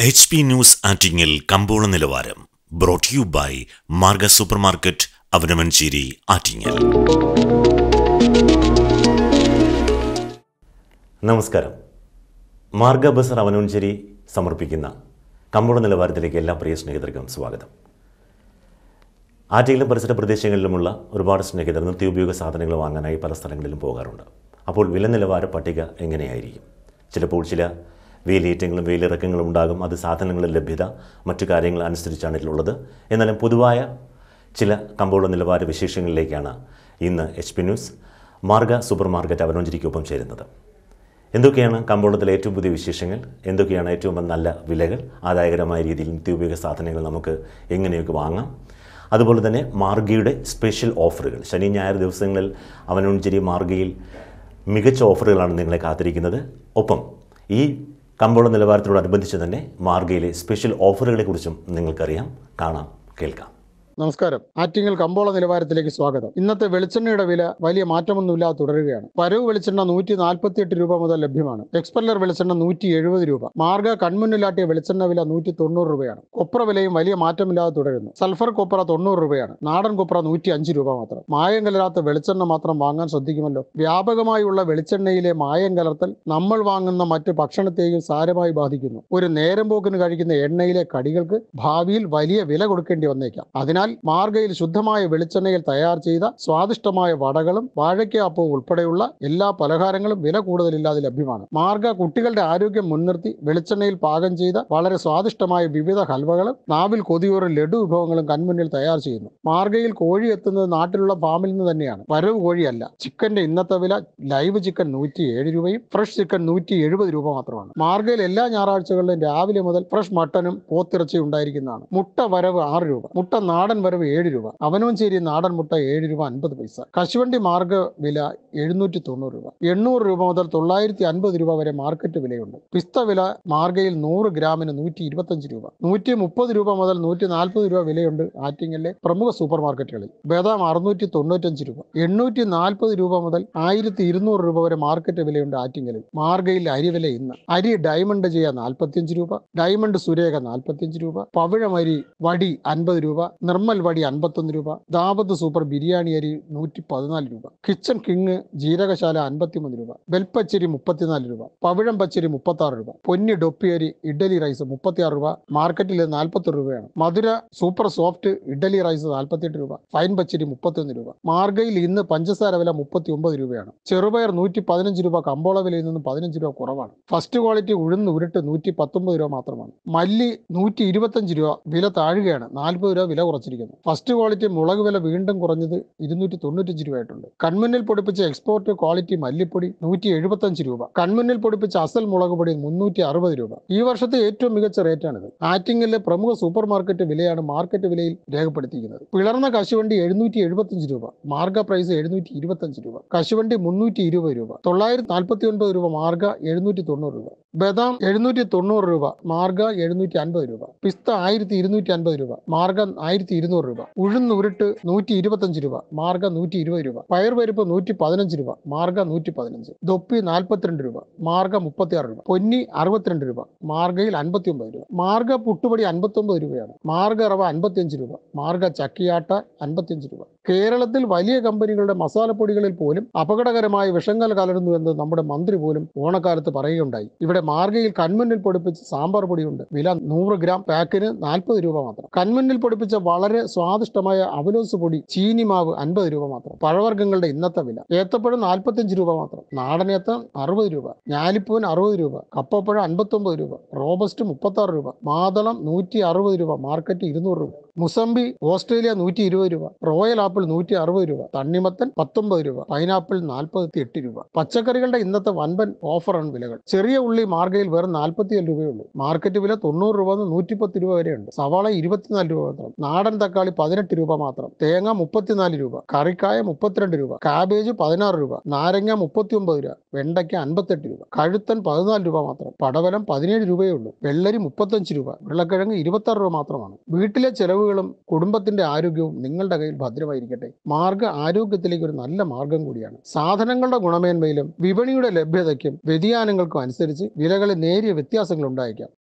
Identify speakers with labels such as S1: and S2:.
S1: H P news Attingal കമ്പോള നിലവാരം brought you by Marga super market അവനമഞ്ചേരി ആറ്റിങ്ങൽ നമസ്കാരം മാർഗ ബസർ അവനമഞ്ചേരി സമർപ്പിക്കുന്ന കമ്പോള നിലവാരത്തിലേക്ക് എല്ലാ പ്രിയ സ്നേഹിതർക്കും സ്വാഗതം ആറ്റിങ്ങലും പരിസര പ്രദേശങ്ങളിലുമുള്ള ഒരുപാട് സ്നേഹിതർ നിത്യോപയോഗ സാധനങ്ങൾ വാങ്ങാനായി പല സ്ഥലങ്ങളിലും പോകാറുണ്ട് അപ്പോൾ വില നിലവാര പട്ടിക എങ്ങനെയായിരിക്കും ചിലപ്പോൾ ചില വേലിയേറ്റങ്ങളും വേലിയിറക്കങ്ങളും ഉണ്ടാകും അത് സാധനങ്ങളുടെ ലഭ്യത മറ്റു കാര്യങ്ങൾ അനുസരിച്ചാണ് ഇതിലുള്ളത് എന്നാലും പൊതുവായ ചില കമ്പോള നിലവാര വിശേഷങ്ങളിലേക്കാണ് ഇന്ന് H P news Marga super market അവനോഞ്ചിരിക്കൊപ്പം ചേരുന്നത് എന്തൊക്കെയാണ് കമ്പോളത്തിലെ ഏറ്റവും പുതിയ വിശേഷങ്ങൾ എന്തൊക്കെയാണ് ഏറ്റവും നല്ല വിലകൾ ആദായകരമായ രീതിയിൽ നിത്യോപയോഗ സാധനങ്ങൾ നമുക്ക് എങ്ങനെയൊക്കെ വാങ്ങാം അതുപോലെ തന്നെ മാർഗയുടെ സ്പെഷ്യൽ ഓഫറുകൾ ശനി ഞായർ ദിവസങ്ങളിൽ അവനോഞ്ചേരി മാർഗയിൽ മികച്ച ഓഫറുകളാണ് നിങ്ങളെ കാത്തിരിക്കുന്നത് ഒപ്പം ഈ കമ്പോള നിലവാരത്തോടനുബന്ധിച്ച് തന്നെ മാർഗയിലെ സ്പെഷ്യൽ ഓഫറുകളെക്കുറിച്ചും നിങ്ങൾക്കറിയാം കാണാം കേൾക്കാം
S2: നമസ്കാരം ആറ്റിങ്ങൽ കമ്പോള നിലവാരത്തിലേക്ക് സ്വാഗതം ഇന്നത്തെ വെളിച്ചെണ്ണയുടെ വില വലിയ മാറ്റമൊന്നുമില്ലാതെ തുടരുകയാണ് പരവ് വെളിച്ചെണ്ണ നൂറ്റി നാൽപ്പത്തിയെട്ട് രൂപ മുതൽ ലഭ്യമാണ് എക്സ്പെല്ലർ വെളിച്ചെണ്ണ നൂറ്റി എഴുപത് രൂപ മാർഗ കൺമുന്നിലാട്ടിയ വെളിച്ചെണ്ണ വില നൂറ്റി തൊണ്ണൂറ് രൂപയാണ് കൊപ്ര വിലയും വലിയ മാറ്റമില്ലാതെ തുടരുന്നു സൾഫർ കൊപ്ര തൊണ്ണൂറ് രൂപയാണ് നാടൻ കൊപ്ര നൂറ്റി അഞ്ച് രൂപ മാത്രം മായം കലരാത്ത വെളിച്ചെണ്ണ മാത്രം വാങ്ങാൻ ശ്രദ്ധിക്കുമല്ലോ വ്യാപകമായുള്ള വെളിച്ചെണ്ണയിലെ മായം കലർത്തൽ നമ്മൾ വാങ്ങുന്ന മറ്റ് ഭക്ഷണത്തെയും സാരമായി ബാധിക്കുന്നു ഒരു നേരം പോക്കിന് കഴിക്കുന്ന എണ്ണയിലെ കടികൾക്ക് ഭാവിയിൽ വലിയ വില കൊടുക്കേണ്ടി വന്നേക്കാം അതിനാൽ മാർഗയിൽ ശുദ്ധമായ വെളിച്ചെണ്ണയിൽ തയ്യാർ ചെയ്ത സ്വാദിഷ്ടമായ വടകളും വാഴയ്ക്കാപ്പവും ഉൾപ്പെടെയുള്ള എല്ലാ പലഹാരങ്ങളും വില കൂടുതലില്ലാതെ ലഭ്യമാണ് മാർഗ കുട്ടികളുടെ ആരോഗ്യം മുൻനിർത്തി വെളിച്ചെണ്ണയിൽ പാകം ചെയ്ത വളരെ സ്വാദിഷ്ടമായ വിവിധ ഹൽവകളും നാവിൽ കൊതിയൂറും ലഡു വിഭവങ്ങളും കൺമുന്നിൽ തയ്യാർ ചെയ്യുന്നു മാർഗയിൽ കോഴി എത്തുന്നത് നാട്ടിലുള്ള ഫാമിൽ നിന്ന് തന്നെയാണ് വരവ് കോഴിയല്ല ചിക്കന്റെ ഇന്നത്തെ വില ലൈവ് ചിക്കൻ നൂറ്റി ഏഴ് രൂപയും ഫ്രഷ് ചിക്കൻ നൂറ്റി എഴുപത് രൂപ മാത്രമാണ് മാർഗയിൽ എല്ലാ ഞായറാഴ്ചകളിലും രാവിലെ മുതൽ ഫ്രഷ് മട്ടനും പോത്തിറച്ചിയും ഉണ്ടായിരിക്കുന്നതാണ് മുട്ട വരവ് ആറ് രൂപ മുട്ട നാടൻ വരവ് ഏഴ് രൂപ അവനവഞ്ചേരി നാടൻ മുട്ട ഏഴ് രൂപ അൻപത് പൈസ കശുവണ്ടി മാർഗ വില എഴുന്നൂറ്റി തൊണ്ണൂറ് രൂപ എണ്ണൂറ് രൂപ മുതൽ തൊള്ളായിരത്തി അൻപത് രൂപ വരെ മാർക്കറ്റ് വിലയുണ്ട് പിസ്ത വില മാർഗയിൽ നൂറ് ഗ്രാമിന് നൂറ്റി ഇരുപത്തഞ്ച് രൂപ നൂറ്റി മുപ്പത് രൂപ മുതൽ നൂറ്റി നാൽപ്പത് രൂപ വിലയുണ്ട് ആറ്റിങ്ങലിലെ പ്രമുഖ സൂപ്പർ മാർക്കറ്റുകളിൽ ബദാം അറുന്നൂറ്റി തൊണ്ണൂറ്റഞ്ച് രൂപ എണ്ണൂറ്റി നാൽപ്പത് രൂപ മുതൽ ആയിരത്തി ഇരുന്നൂറ് രൂപ വരെ മാർക്കറ്റ് വിലയുണ്ട് ആറ്റിങ്ങലിൽ മാർഗയിൽ അരിവില ഇന്ന് അരി ഡയമണ്ട് ചെയ്യ നാൽപ്പത്തിയഞ്ച് രൂപ ഡയമണ്ട് സുരേഖ നാൽപ്പത്തിയഞ്ച് രൂപ പവിഴമരി വടി അൻപത് രൂപ നിർമ്മൽ വടി അൻപത്തൊന്ന് രൂപ ദാവത്ത് സൂപ്പർ ബിരിയാണി അരി നൂറ്റി പതിനാല് രൂപ കിച്ചൺ കിങ് ജീരകശാല അൻപത്തിമൂന്ന് രൂപ ബെൽപ്പച്ചരി മുപ്പത്തിനാല് രൂപ പവിഴം പച്ചരി മുപ്പത്തി ആറ് രൂപ പൊന്നി ഡൊപ്പി അരി ഇഡലി റൈസ് മുപ്പത്തിയാറ് രൂപ മാർക്കറ്റിൽ നാൽപ്പത്തി രൂപയാണ് Madhura super soft idli rice നാൽപ്പത്തിയെട്ട് രൂപ ഫൈൻ പച്ചരി മുപ്പത്തിയൊന്ന് രൂപ മാർഗയിൽ ഇന്ന് പഞ്ചസാര വില മുപ്പത്തി ഒമ്പത് രൂപയാണ് ചെറുപയർ നൂറ്റി പതിനഞ്ച് രൂപ കമ്പോള വിലയിൽ നിന്ന് പതിനഞ്ച് രൂപ കുറവാണ് ഫസ്റ്റ് ക്വാളിറ്റി ഉഴുന്ന് ഉരുട്ട് നൂറ്റി പത്തൊമ്പത് രൂപ മാത്രമാണ് മല്ലി നൂറ്റി ഇരുപത്തഞ്ച് രൂപ വില താഴുകയാണ് നാൽപ്പത് രൂപ വില കുറച്ചിരിക്കുന്നു ഫസ്റ്റ് ക്വാളിറ്റി മുളക് വില വീണ്ടും കുറഞ്ഞത് ഇരുന്നൂറ്റി തൊണ്ണൂറ്റഞ്ച് രൂപയായിട്ടുണ്ട് കൺമുന്നിൽ പൊടിപ്പിച്ച എക്സ്പോർട്ട് ക്വാളിറ്റി മല്ലിപ്പൊടി നൂറ്റി എഴുപത്തഞ്ച് രൂപ കൺമുന്നിൽ പൊടിപ്പിച്ച അസൽ മുളക് പൊടി മുന്നൂറ്റി അറുപത് രൂപ ഈ വർഷത്തെ ഏറ്റവും മികച്ച റേറ്റാണിത് ആറ്റിങ്ങലിലെ പ്രമുഖ സൂപ്പർ മാർക്കറ്റ് വിലയാണ് മാർക്കറ്റ് വിലയിൽ രേഖപ്പെടുത്തിയിരിക്കുന്നത് പിളർന്ന കശുവണ്ടി എഴുന്നൂറ്റി എഴുപത്തഞ്ച് രൂപ മാർഗ പ്രൈസ് എഴുന്നൂറ്റി ഇരുപത്തഞ്ച് രൂപ കശുവണ്ടി മുന്നൂറ്റി ഇരുപത് രൂപ തൊള്ളായിരത്തി നാൽപ്പത്തി ഒൻപത് രൂപ മാർഗ എഴുന്നൂറ്റി തൊണ്ണൂറ് രൂപ ബദാം എഴുന്നൂറ്റി തൊണ്ണൂറ് രൂപ മാർഗ എഴുന്നൂറ്റി അൻപത് രൂപ പിസ്ത ആയിരത്തി ഇരുന്നൂറ്റി അൻപത് രൂപ മാർഗ ആയിരത്തി ഇരുന്നൂറ് രൂപ ഉഴുന്ന് ഉരുട്ട് നൂറ്റി ഇരുപത്തഞ്ച് രൂപ മാർഗ നൂറ്റി ഇരുപത് രൂപ പയർപരിപ്പ് നൂറ്റി പതിനഞ്ച് രൂപ മാർഗ നൂറ്റി പതിനഞ്ച് ദൊപ്പി നാൽപ്പത്തിരണ്ട് രൂപ മാർഗ മുപ്പത്തിയാറ് രൂപ പൊന്നി അറുപത്തിരണ്ട് രൂപ മാർഗയിൽ അൻപത്തി ഒമ്പത് രൂപ മാർഗ പുട്ടുപടി അൻപത്തി ഒമ്പത് രൂപയാണ് മാർഗ റവ അൻപത്തിയഞ്ച് രൂപ മാർഗ ചക്കിയാട്ട അൻപത്തിയഞ്ച് രൂപ കേരളത്തിൽ വലിയ കമ്പനികളുടെ മസാലപ്പൊടികളിൽ പോലും അപകടകരമായ വിഷങ്ങൾ കലരുന്നു എന്ന് നമ്മുടെ മന്ത്രി പോലും ഓണക്കാലത്ത് പറയുകയുണ്ടായി ഇവിടെ മാർഗയിൽ കൺമുന്നിൽ പൊടിപ്പിച്ച സാമ്പാർ പൊടിയുണ്ട് വില നൂറ് ഗ്രാം പാക്കിന് നാൽപ്പത് രൂപ മാത്രം കൺമുന്നിൽ പൊടിപ്പിച്ച വളരെ സ്വാദിഷ്ടമായ അവലോസ് പൊടി ചീനി മാവ് അൻപത് രൂപ മാത്രം പഴവർഗ്ഗങ്ങളുടെ ഇന്നത്തെ വില ഏത്തപ്പഴം നാൽപ്പത്തഞ്ച് രൂപ മാത്രം നാടനേത്തം അറുപത് രൂപ ഞാലിപ്പൂൻ അറുപത് രൂപ കപ്പപ്പഴം അൻപത്തൊമ്പത് രൂപ റോബസ്റ്റ് മുപ്പത്തി ആറ് രൂപ മാതളം നൂറ്റി അറുപത് രൂപ മാർക്കറ്റ് ഇരുന്നൂറ് രൂപ മുസംബി ഓസ്ട്രേലിയ നൂറ്റി ഇരുപത് രൂപ റോയൽ ആപ്പിൾ നൂറ്റി അറുപത് രൂപ തണ്ണിമത്തൻ പത്തൊമ്പത് രൂപ പൈനാപ്പിൾ നാൽപ്പത്തി എട്ട് രൂപ പച്ചക്കറികളുടെ ഇന്നത്തെ വൻപൻ ഓഫറാണ് വിലകൾ ചെറിയ ഉള്ളി മാർഗയിൽ വെറും നാൽപ്പത്തിയേഴ് രൂപയുള്ളൂ മാർക്കറ്റ് വില തൊണ്ണൂറ് രൂപ നിന്ന് നൂറ്റിപ്പത്ത് രൂപ വരെയുണ്ട് സവാള ഇരുപത്തിനാല് രൂപ മാത്രം നാടൻ തക്കാളി പതിനെട്ട് രൂപ മാത്രം തേങ്ങ മുപ്പത്തിനാല് രൂപ കറിക്കായ മുപ്പത്തിരണ്ട് രൂപ കാബേജ് പതിനാറ് രൂപ നാരങ്ങ മുപ്പത്തി ഒമ്പത് രൂപ വെണ്ടയ്ക്ക അൻപത്തെട്ട് രൂപ കഴുത്തൻ പതിനാല് രൂപ മാത്രം പടവലം പതിനേഴ് രൂപയേ ഉള്ളൂ വെള്ളരി മുപ്പത്തഞ്ച് രൂപ ഉരുളക്കിഴങ്ങ് ഇരുപത്തി ആറ് രൂപ മാത്രമാണ് വീട്ടിലെ ചെലവുകളും കുടുംബത്തിന്റെ ആരോഗ്യവും നിങ്ങളുടെ കയ്യിൽ ഭദ്രമായിരിക്കട്ടെ മാർഗ ആരോഗ്യത്തിലേക്ക് ഒരു നല്ല മാർഗം കൂടിയാണ് സാധനങ്ങളുടെ ഗുണമേന്മയിലും വിപണിയുടെ ലഭ്യതയ്ക്കും വ്യതിയാനങ്ങൾക്കും അനുസരിച്ച് വിലകളിൽ നേരിയ വ്യത്യാസങ്ങൾ ഉണ്ടായേക്കാം